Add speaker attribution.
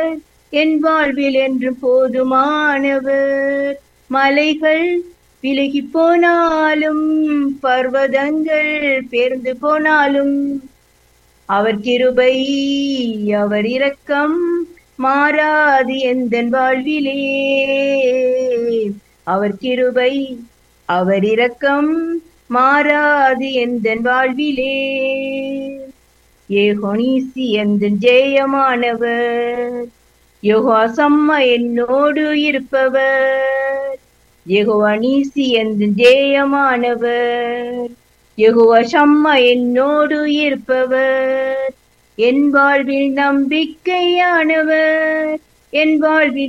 Speaker 1: என் வாழ்வில் என்று போதுமானவர் மலைகள் விலகி போனாலும் பர்வதங்கள் பேர்ந்து போனாலும் அவர் கிருபை அவர் இரக்கம் மாறாது எந்தன் வாழ்விலே அவர் கிருபை அவர் இரக்கம் மாறாது எந்தன் வாழ்விலே ஏகோனீசி எந்தன் ஜெயமானவர் யோகா சம்மா என்னோடு இருப்பவர் யெகோவா நீசி எந்தன் ஜெயமானவர் யெகோவா சம்மா என்னோடு இருப்பவர் என் வாழ்வில் நம்பிக்கையானவர் என் வாழ்வில்